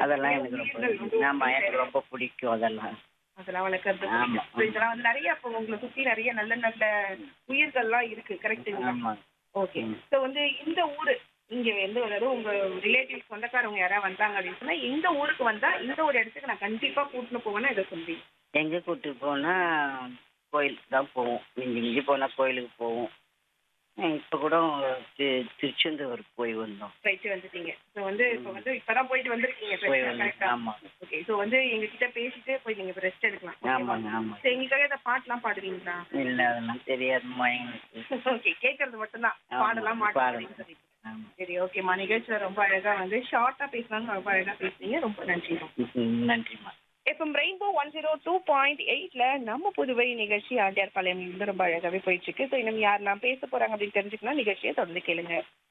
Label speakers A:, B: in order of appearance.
A: அதெல்லாம் எனக்கு ரொம்ப
B: உயிர்கள்
A: ஆமா எனக்கு ரொம்ப பிடிக்கும் அதெல்லாம்
B: அதெல்லாம் வளர்க்கறது
A: ஆமா.
B: So, இதெல்லாம் வந்து நிறைய இப்போ உங்களை சுத்தி நிறைய நல்ல நல்ல உயிர்கள்லாம் இருக்கு கரெக்ட்டுங்களா
A: ஆமா
B: ஓகே
A: ம்.
B: ஸோ வந்து இந்த ஊரு இங்க வந்து அதாவது உங்க ரிலேட்டிவ் சொந்தக்காரவங்க யாராவது வந்தாங்க அப்படின்னு சொன்னா இந்த ஊருக்கு வந்தா இந்த ஒரு இடத்துக்கு நான் கண்டிப்பா கூட்டின்னு போவேன்னா இதை சொல்றீங்க
A: எங்க கூட்டு போனா கோயிலுக்கு தான் போவோம் மிஞ்சி மிஞ்சி போனா கோயிலுக்கு போவோம் அஹ் இப்ப கூட தி- திருச்செந்தூர் போய் வந்தோம்
B: போயிட்டு வந்துட்டீங்க ஸோ வந்து இப்போ வந்து இப்பதான் போயிட்டு வந்திருக்கீங்க
A: போய் வந்தோம்
B: கரெக்டா
A: ஆமா
B: ஓகே ஸோ வந்து எங்க கிட்ட பேசிட்டு போய் நீங்க ரெஸ்ட் எடுக்கலாம்
A: ஆமாங்க ஆமா
B: சரி எங்களுக்காக இந்த பாட்டுலாம் பாடுவீங்களா
A: இல்ல அதெல்லாம் தெரியாதும்மா எங்களுக்கு
B: ஓகே கேட்கறது மட்டும்தான்
A: ஆமா,
B: பாடலாம் மாட்டோம்
A: பாடலாம்.
B: அப்படின்னு சொல்லிட்டு
A: ஆமா
B: சரி ஓகேம்மா நிகழ்ச்சியில ரொம்ப அழகா வந்து ஷார்ட்டா பேசலாம்னு ரொம்ப அழகா பேசுனீங்க ரொம்ப நன்றிமா
A: ம், நன்றிம்மா
B: FM rainbow one zero two point எயிட்ல நம்ம புதுவை நிகழ்ச்சி ஆண்டியார் பாளையம் வந்து ரொம்ப அழகாவே போயிட்டு இருக்கு ஸோ இன்னும் யாரெல்லாம் பேச போறாங்க அப்படின்னு தெரிஞ்சுக்கணும் நிகழ்ச்சியை தொடர்ந்து கேளுங்க